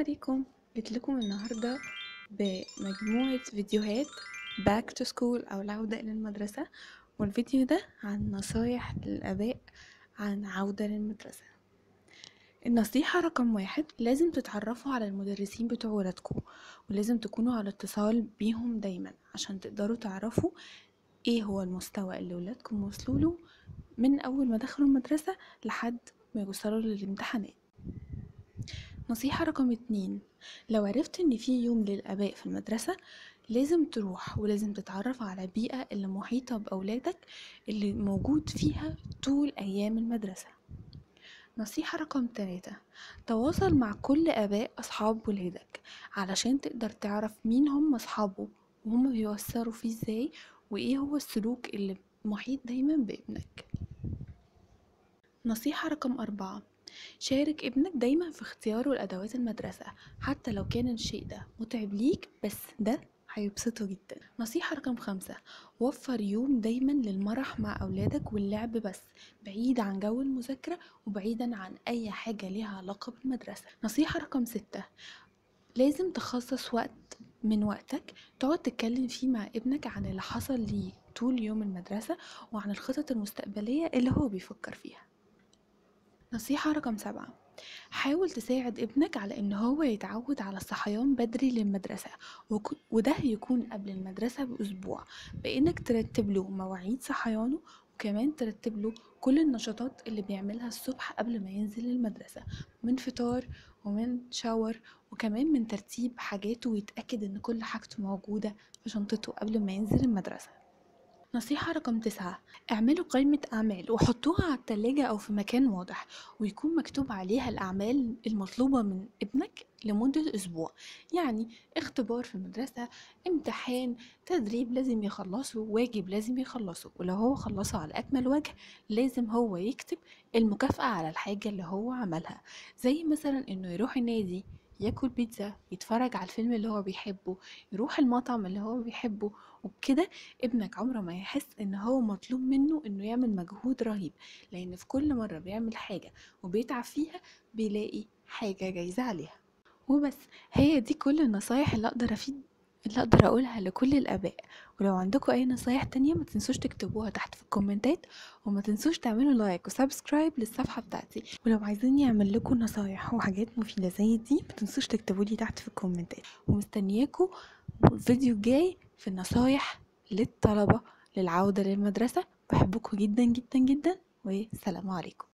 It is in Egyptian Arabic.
عليكم جيت لكم النهاردة بمجموعة فيديوهات back to school أو العودة إلى المدرسة والفيديو ده عن نصايح للآباء عن عودة للمدرسة النصيحة رقم واحد لازم تتعرفوا على المدرسين بتوع ولادكم ولازم تكونوا على اتصال بيهم دايما عشان تقدروا تعرفوا ايه هو المستوى اللي ولادكم وصلوله من أول ما دخلوا المدرسة لحد ما يوصلوا للامتحانات نصيحة رقم اتنين لو عرفت ان في يوم للآباء في المدرسة لازم تروح ولازم تتعرف على البيئة اللي محيطة بأولادك اللي موجود فيها طول أيام المدرسة نصيحة رقم تلاتة تواصل مع كل آباء أصحاب ولادك علشان تقدر تعرف مين هم أصحابه وهم بيوثروا فيه ازاي وايه هو السلوك اللي محيط دايما بابنك نصيحة رقم أربعة شارك ابنك دايما في اختياره لأدوات المدرسة حتى لو كان الشيء ده متعب ليك بس ده هيبسطه جدا نصيحة رقم خمسة وفر يوم دايما للمرح مع أولادك واللعب بس بعيد عن جو المذاكرة وبعيدا عن أي حاجة ليها علاقة بالمدرسة نصيحة رقم ستة لازم تخصص وقت من وقتك تقعد تتكلم فيه مع ابنك عن اللي حصل ليه طول يوم المدرسة وعن الخطط المستقبلية اللي هو بيفكر فيها نصيحة رقم سبعة حاول تساعد ابنك على ان هو يتعود على الصحيان بدري للمدرسة وك- وده يكون قبل المدرسة بأسبوع بانك ترتب له مواعيد صحيانه وكمان ترتب له كل النشاطات اللي بيعملها الصبح قبل ما ينزل المدرسة من فطار ومن شاور وكمان من ترتيب حاجاته ويتأكد ان كل حاجته موجودة في شنطته قبل ما ينزل المدرسة نصيحة رقم تسعة اعملوا قائمة أعمال وحطوها على التلاجة أو في مكان واضح ويكون مكتوب عليها الأعمال المطلوبة من ابنك لمدة أسبوع يعني اختبار في المدرسة امتحان تدريب لازم يخلصه واجب لازم يخلصه ولو هو خلصه على أكمل وجه لازم هو يكتب المكافأة على الحاجة اللي هو عملها زي مثلا إنه يروح النادي ياكل بيتزا يتفرج على الفيلم اللي هو بيحبه يروح المطعم اللي هو بيحبه وبكده ابنك عمره ما يحس ان هو مطلوب منه انه يعمل مجهود رهيب لان في كل مرة بيعمل حاجة وبيتعب فيها بيلاقي حاجة جايزة عليها وبس هي دي كل النصايح اللي اقدر افيد اللي اقدر اقولها لكل الاباء ولو عندكم اي نصايح تانية ما تنسوش تكتبوها تحت في الكومنتات وما تنسوش تعملوا لايك وسبسكرايب للصفحة بتاعتي ولو عايزين يعمل لكم نصايح وحاجات مفيدة زي دي ما تنسوش تكتبوا لي تحت في الكومنتات ومستنياكم الفيديو الجاي في النصايح للطلبة للعودة للمدرسة بحبكم جدا جدا جدا والسلام عليكم